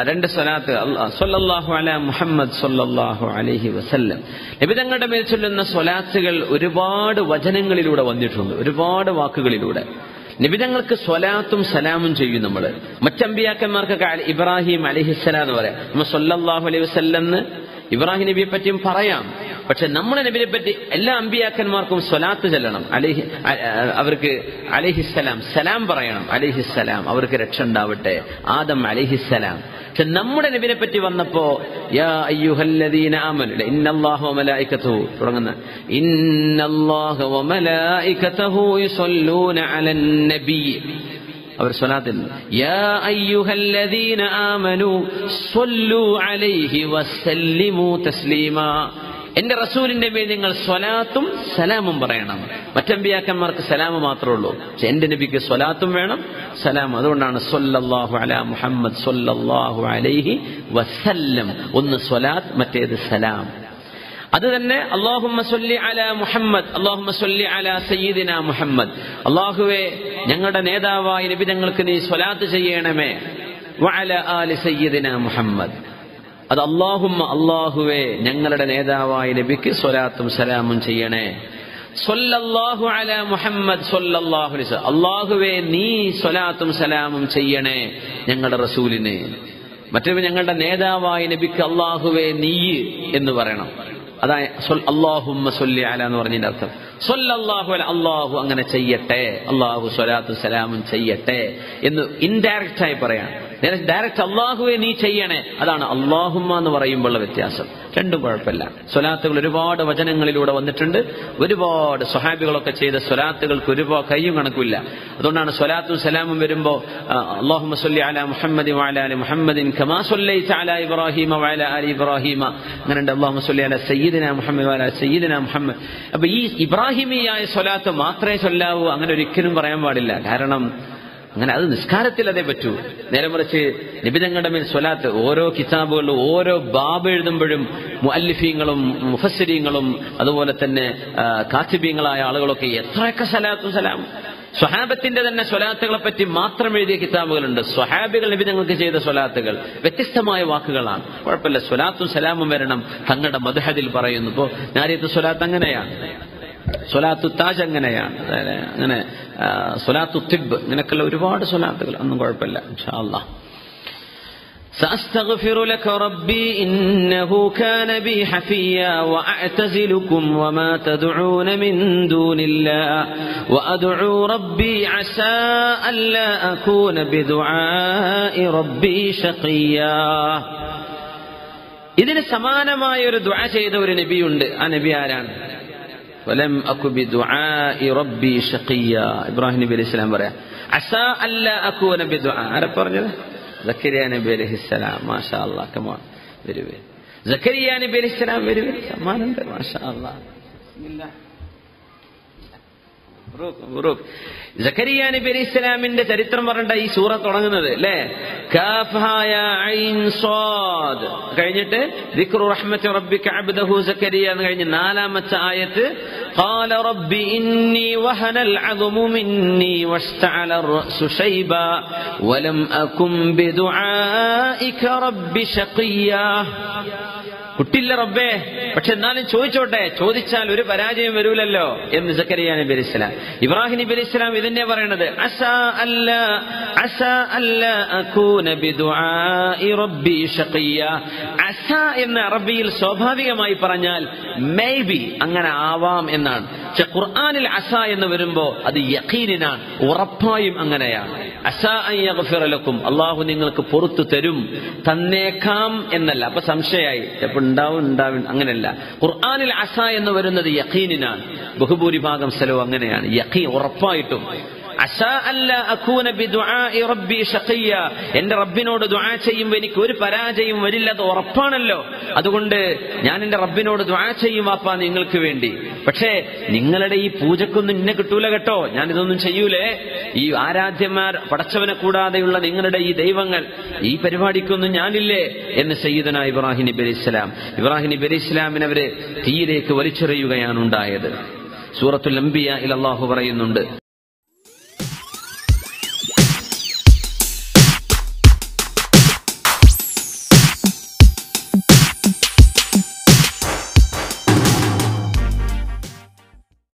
രണ്ട് സ്വലാത്ത് സൊല്ലാഹു അല മുഹമ്മദ് സൊല്ലാഹു അലഹി വസല്ലം നബിതങ്ങളുടെ മേൽ ചൊല്ലുന്ന സ്വലാത്തുകൾ ഒരുപാട് വചനങ്ങളിലൂടെ വന്നിട്ടുണ്ട് ഒരുപാട് വാക്കുകളിലൂടെ നിബിതങ്ങൾക്ക് സ്വലാത്തും സലാമും ചെയ്യും നമ്മൾ മറ്റമ്പിയാക്കന്മാർക്കൊക്കെ അല- ഇബ്രാഹിം അലഹിസ്സലാം എന്ന് പറയാം നമ്മൾ സൊല്ലാഹു അലൈഹി വസല്ലെന്ന് ഇബ്രാഹിം നബിയെ പറ്റിയും പറയാം പക്ഷെ നമ്മുടെ നബിയെ പറ്റി എല്ലാ അമ്പിയാക്കന്മാർക്കും സ്വലാത്ത് ചെല്ലണം അലിഹി അ- അ- അവർക്ക് അലിഹിസ്സലാം സലാം പറയണം അലിഹിസ്സലാം അവർക്ക് രക്ഷ ഉണ്ടാവട്ടെ ആദം അലിഹിസ്സലാം പക്ഷെ നമ്മുടെ നബിനെ പറ്റി വന്നപ്പോ യാ അയ്യുഹല്ലദീന ആമനു ഇല്ല, ഇന്നല്ലാഹു വമലായികത്തുഹു തുടങ്ങുന്ന ഇന്നല്ലാഹു വമലായികത്തുഹു യുസല്ലൂന അലൻ നബി അവർ സ്വലാത്തിൽ യാ അയ്യുഹല്ലദീന ആമനു സ്വല്ലു അലൈഹി വസല്ലിമു തസ്ലീമാ എന്റെ റസൂലിന്റെ മേൽ നിങ്ങൾ സ്വലാത്തും സലാമും പറയണം മറ്റമ്പിയാക്കന്മാർക്ക് സലാമ് മാത്രമേ ഉള്ളൂ പക്ഷെ എന്റെ നബിക്ക് സ്വലാത്തും വേണം സലാം അതുകൊണ്ടാണ് സൊല്ലാഹു അല മുഹമ്മദ് സൊല്ലാഹു അലൈഹി വസല്ലം ഒന്ന് സ്വലാത്ത് മറ്റേത് സലാം അത് തന്നെ അള്ളാഹുമ്മ സൊല്ലി അല മുഹമ്മദ് അള്ളാഹുമ്മ സൊല്ലി അല സയ്യിദിന മുഹമ്മദ് അള്ളാഹുവെ ഞങ്ങളുടെ നേതാവായ നബി ഞങ്ങൾക്ക് നീ സ്വലാത്ത് ചെയ്യണമേ വഅല ആലി സയ്യിദിന മുഹമ്മദ് അത് അള്ളാഹുമ്മ അള്ളാഹുവെ ഞങ്ങളുടെ നേതാവായ നബിക്ക് സ്വലാത്തും സലാമും ചെയ്യണേ സൊല്ലല്ലാഹു അല മുഹമ്മദ് സൊല്ലല്ലാഹു അലൈഹി വസല്ലം. അള്ളാഹുവെ നീ സ്വലാത്തും സലാമും ചെയ്യണേ ഞങ്ങളുടെ റസൂലിന് മറ്റൊരു ഞങ്ങളുടെ നേതാവായ നബിക്ക് അള്ളാഹുവെ നീ എന്ന് പറയണം അതായത് അള്ളാഹുമ്മ സൊല്ലി അല എന്ന് പറഞ്ഞതിന്റെ അർത്ഥം സൊല്ലാഹു അല അള്ളാഹു അങ്ങനെ ചെയ്യട്ടെ അള്ളാഹു സ്വലാത്തു സലാമും ചെയ്യട്ടെ എന്ന് ഇൻഡയറക്റ്റ് ആയി പറയാം ഡയറക്റ്റ് അള്ളാഹുവെ നീ ചെയ്യണേ അതാണ് അള്ളാഹുമ്മ എന്ന് പറയുമ്പോഴുള്ള വ്യത്യാസം രണ്ടും കുഴപ്പമില്ല സ്വലാത്തുകൾ ഒരുപാട് വചനങ്ങളിലൂടെ വന്നിട്ടുണ്ട് ഒരുപാട് സ്വഹാബികളൊക്കെ ചെയ്ത സ്വലാത്തുകൾക്ക് ഒരുപാട് കയ്യും കണക്കില്ല അതുകൊണ്ടാണ് സ്വലാത്തും സലാമും വരുമ്പോ അള്ളാഹുമ്മ സല്ലി അല മുഹമ്മദി വഅല അലി മുഹമ്മദിൻ കമാ സല്ലൈത അല ഇബ്രാഹിമ വഅല അലി ഇബ്രാഹിമ അങ്ങനെ ഉണ്ട് അള്ളാഹുമ്മ സല്ലി അല സയ്യിദിന മുഹമ്മദ് വഅല സയ്യിദിന മുഹമ്മദ് അപ്പൊ ഈ ഇബ്രാഹിമിയായ സ്വലാത്ത് മാത്രമേ ചൊല്ലാവൂ അങ്ങനെ ഒരിക്കലും പറയാൻ പാടില്ല കാരണം അങ്ങനെ അത് നിസ്കാരത്തിൽ അതേ പറ്റൂ നേരെ മറിച്ച് നിബിതങ്ങളുടെ മേൽ സ്വലാത്ത് ഓരോ കിതാബുകളിലും ഓരോ ബാബ് എഴുതുമ്പോഴും മുഅല്ലിഫീങ്ങളും മുഫസ്സിരീങ്ങളും അതുപോലെ തന്നെ ആ, കാത്തിബീങ്ങളായ ആളുകളൊക്കെ എത്രയൊക്കെ സലാത്തും സലാം സ്വഹാബത്തിന്റെ തന്നെ സ്വലാത്തുകളെ പറ്റി മാത്രം എഴുതിയ കിതാബുകളുണ്ട് സ്വഹാബികൾ നിബിതങ്ങൾക്ക് ചെയ്ത സ്വലാത്തുകൾ വ്യത്യസ്തമായ വാക്കുകളാണ് കുഴപ്പമില്ല സ്വലാത്തും സലാമും വരണം തങ്ങളുടെ മധുഹദിൽ പറയുന്നു ഇപ്പോ ഞാരിയത്ത് സ്വലാത്ത് അങ്ങനെയാണ് സ്വലാത്തു താജ് അങ്ങനെയാണ് അതായത് അങ്ങനെ ആ, സ്വലാത്തു തിബ് ഇങ്ങനെയൊക്കെയുള്ള ഒരുപാട് സ്വലാത്തുകൾ ഒന്നും കുഴപ്പമില്ല ഇൻഷാ അല്ലാഹ് سأستغفر لك ربي إنه كان بي حفيا وأعتزلكم وما تدعون من دون الله وأدعو ربي عسى ألا أكون بدعاء ربي شقيا ഇതിന് സമാനമായ ഒരു ദുആ ചെയ്ത ഒരു നബിയുണ്ട് ആ നബി ആരാണ് വലം അക്കു ബിദുആഇ റബ്ബി ഷഖിയ ഇബ്രാഹിം നബി അലൈഹി സ്വലാം പറയാം അസാ അല്ല അക്കൂന ബിദുആ ആരെ പറഞ്ഞത് സക്കരിയ നബി അലൈഹി സ്വലാം മാഷാ അല്ലാഹ് കമോൺ വരുവേ സക്കരിയ നബി അലൈഹി സ്വലാം വരുവേ സമ്മാനുണ്ട് മാഷാ അല്ലാഹ് ബിസ്മില്ലാ ബുറൂക്ക്, ബുറൂക്ക്. സക്കരിയ നബി അലൈഹി ഇസ്ലാമിന്റെ ചരിത്രം പറഞ്ഞിട്ട ഈ സൂറ തുടങ്ങുന്നത് അല്ലേ കാഫായ ഐൻ സ്വാദ് കഴിഞ്ഞിട്ട് ദിക്റു റഹ്മത്തി റബ്ബിക അബ്ദഹു സക്കരിയ എന്ന് കഴിഞ്ഞ് നാലാമത്തെ ആയത്ത് قال رب إني وهن العظم مني واشتعل الرأس شيبا ولم أكن بدعائك رب شقيا കുട്ടില്ല റബ്ബേ പക്ഷെ എന്നാലും ചോദിച്ചോട്ടെ ചോദിച്ചാൽ ഒരു പരാജയം വരൂലല്ലോ എന്ന് സക്കരിയ നബി അലൈഹി സ്വലാം ഇബ്രാഹിം നബി അലൈഹി സ്വലാം ഇതിനെ പറയണത് അസാ അല്ല അസാ അല്ല അകൂന ബിദുആഇ റബ്ബി ഷഖിയ അസ എന്ന അറബിയിൽ സ്വാഭാവികമായി പറഞ്ഞാൽ മേ ബി അങ്ങനെ ആവാം എന്നാണ് പക്ഷെ ഖുർആനിൽ അസ എന്ന് വരുമ്പോ അത് യഖീനിനാണ് ഉറപ്പായും അങ്ങനെയാണ് അസ അൻ യഗ്ഫിറ ലക്കും അള്ളാഹു നിങ്ങൾക്ക് പുറത്തു തരും തന്നേക്കാം എന്നല്ല അപ്പൊ സംശയമായി എപ്പോൾ ഉണ്ടാവും ഉണ്ടാവും അങ്ങനെയല്ല ഖുർആനിൽ അസ എന്ന് വരുന്നത് യഖീനിനാണ് ബഹുഭൂരിഭാഗം സ്ഥലവും അങ്ങനെയാണ് യഖീൻ ഉറപ്പായിട്ടും അസാ അല്ല അക്കൂന ബിദുആഇ റബ്ബി ഷഖിയ എന്റെ റബ്ബിനോട് ദുആ ചെയ്യുമ്പോൾ എനിക്ക് ഒരു പരാജയം വരില്ല അത് ഉറപ്പാണല്ലോ അതുകൊണ്ട് ഞാൻ എന്റെ റബ്ബിനോട് ദുആ ചെയ്യും വാപ്പാ നിങ്ങൾക്ക് വേണ്ടി പക്ഷേ നിങ്ങളുടെ ഈ പൂജക്കൊന്നും ഇന്നെ കിട്ടൂല കേട്ടോ ഞാൻ ഇതൊന്നും ചെയ്യൂലേ ഈ ആരാധ്യന്മാർ പടച്ചവനെ കൂടാതെയുള്ള നിങ്ങളുടെ ഈ ദൈവങ്ങൾ ഈ പരിപാടിക്കൊന്നും ഞാനില്ലേ എന്ന് സയ്യിദന ഇബ്രാഹിം നബി അലൈഹി ഇസ്ലാം ഇബ്രാഹിം നബി അലൈഹി ഇസ്ലാമിനെ അവര് തീയിലേക്ക് വലിച്ചെറിയുകയാണ് ഉണ്ടായത് സൂറത്തുൽ അംബിയ അള്ളാഹു പറയുന്നുണ്ട്